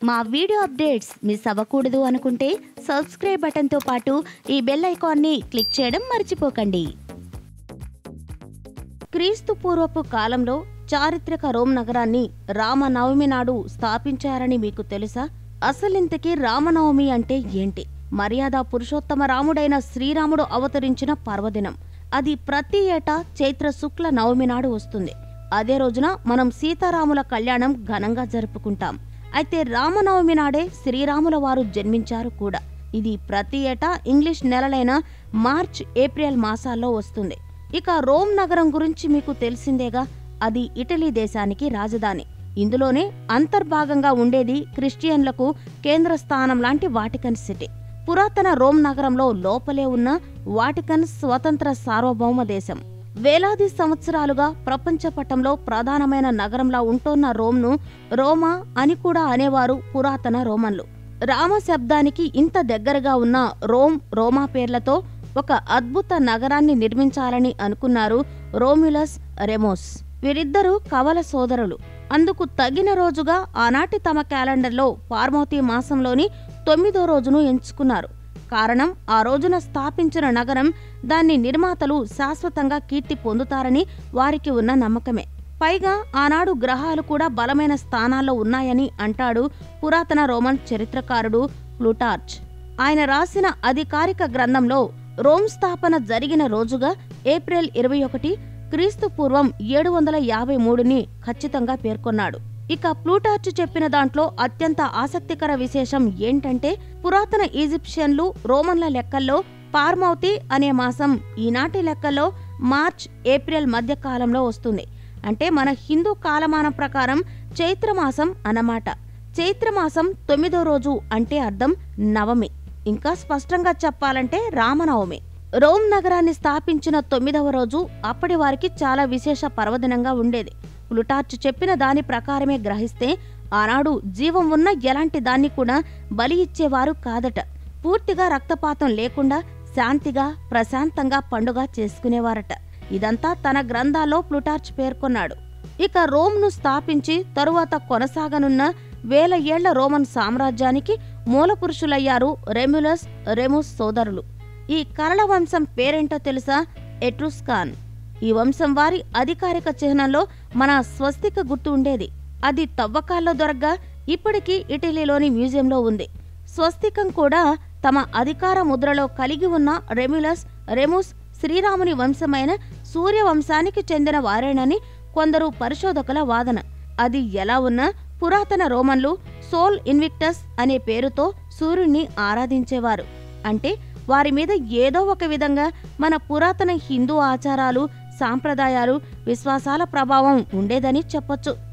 మా video updates miss అవ్వకూడదు అనుకుంటే సబ్స్క్రైబ్ బటన్తో పాటు ఈ బెల్ ఐకాన్ని క్లిక్ చేయడం మర్చిపోకండి క్రీస్తు పూర్వపు కాలంలో చారిత్రక రోమ్ నగరాన్ని రామనవమి నాడు స్థాపించారని మీకు తెలుసా అసలింతకీ రామనవమి అంటే ఏంటి మర్యాద పురుషోత్తమ రాముడైన శ్రీరాముడు అవతరించిన పర్వదినం అది ప్రతి ఏటా చైత్ర శుక్ల నవమి నాడు వస్తుంది అదే రోజున మనం సీతారాముల కళ్యాణం ఘనంగా జరుపుకుంటాం అయితే రామనవమి నాడే శ్రీరాముల వారు జన్మించారు కూడా ఇది ప్రతి ఏటా ఇంగ్లీష్ నెలలైన మార్చ్ ఏప్రిల్ మాసాల్లో వస్తుంది ఇక రోమ్ నగరం గురించి మీకు తెలిసిందేగా అది ఇటలీ దేశానికి రాజధాని ఇందులోనే అంతర్భాగంగా ఉండేది క్రిస్టియన్లకు కేంద్ర స్థానం లాంటి వాటికన్ సిటీ పురాతన రోమ్ నగరంలో లోపలే ఉన్న వాటికన్ స్వతంత్ర సార్వభౌమ దేశం వేలాది సంవత్సరాలుగా ప్రపంచ పటంలో ప్రధానమైన నగరంలా ఉంటోన్న రోమ్ను రోమా అని కూడా అనేవారు పురాతన రోమన్లు రామ శబ్దానికి ఇంత దగ్గరగా ఉన్న రోమ్ రోమా పేర్లతో ఒక అద్భుత నగరాన్ని నిర్మించాలని అనుకున్నారు రోమ్యులస్ రెమోస్ వీరిద్దరూ కవల సోదరులు అందుకు తగిన రోజుగా ఆనాటి తమ క్యాలెండర్లో పార్మోతి మాసంలోని తొమ్మిదో రోజును ఎంచుకున్నారు కారణం ఆ రోజున స్థాపించిన నగరం దాని నిర్మాతలు శాశ్వతంగా కీర్తి పొందుతారని వారికి ఉన్న నమ్మకమే పైగా ఆనాడు గ్రహాలు కూడా బలమైన స్థానాల్లో ఉన్నాయని అంటాడు పురాతన రోమన్ చరిత్రకారుడు ప్లూటార్చ్ ఆయన రాసిన అధికారిక గ్రంథంలో రోమ్ స్థాపన జరిగిన రోజుగా ఏప్రిల్ ఇరవై ఒకటి క్రీస్తు పూర్వం ఏడు వందల యాభై మూడుని ఖచ్చితంగా పేర్కొన్నాడు ఇక ప్లూటార్చ్ చెప్పిన దాంట్లో అత్యంత ఆసక్తికర విశేషం ఏంటంటే పురాతన ఈజిప్షియన్లు రోమన్ల లెక్కల్లో పార్మౌతి అనే మాసం ఈనాటి లెక్కల్లో మార్చ్ ఏప్రిల్ మధ్య కాలంలో వస్తుంది అంటే మన హిందూ కాలమానం ప్రకారం చైత్రమాసం అన్నమాట చైత్రమాసం తొమ్మిదో రోజు అంటే అర్థం నవమి ఇంకా స్పష్టంగా చెప్పాలంటే రామనవమి రోమ్ నగరాన్ని స్థాపించిన తొమ్మిదవ రోజు అప్పటి వారికి చాలా విశేష పర్వదినంగా ఉండేది ప్లుటార్చ్ చెప్పిన దాని ప్రకారమే గ్రహిస్తే ఆనాడు జీవం ఉన్న ఎలాంటి దాన్ని కూడా బలి ఇచ్చేవారు కాదట పూర్తిగా రక్తపాతం లేకుండా శాంతిగా ప్రశాంతంగా పండుగ చేసుకునేవారట ఇదంతా తన గ్రంథాల్లో ప్లుటార్చ్ పేర్కొన్నాడు ఇక రోమ్ను స్థాపించి తరువాత కొనసాగనున్న వేల ఏళ్ల రోమన్ సామ్రాజ్యానికి మూలపురుషులయ్యారు రెమ్యులస్ రెముస్ సోదరులు ఈ కరళ వంశం పేరేంటో తెలుసా ఎట్రుస్కాన్ ఈ వంశం వారి అధికారిక చిహ్నంలో మన స్వస్తిక గుర్తు ఉండేది అది తవ్వకాల్లో దొరగ్గా ఇప్పటికీ ఇటలీలోని మ్యూజియంలో ఉంది స్వస్తికం కూడా తమ అధికార ముద్రలో కలిగి ఉన్న రెమ్యులస్ రెముస్ శ్రీరాముని వంశమైన సూర్యవంశానికి చెందిన వారేనని కొందరు పరిశోధకుల వాదన అది ఎలా ఉన్నా పురాతన రోమన్లు సోల్ ఇన్విక్టస్ అనే పేరుతో సూర్యుణ్ణి ఆరాధించేవారు అంటే వారి మీద ఏదో ఒక విధంగా మన పురాతన హిందూ ఆచారాలు సాంప్రదాయాలు విశ్వాసాల ప్రభావం ఉండేదని చెప్పొచ్చు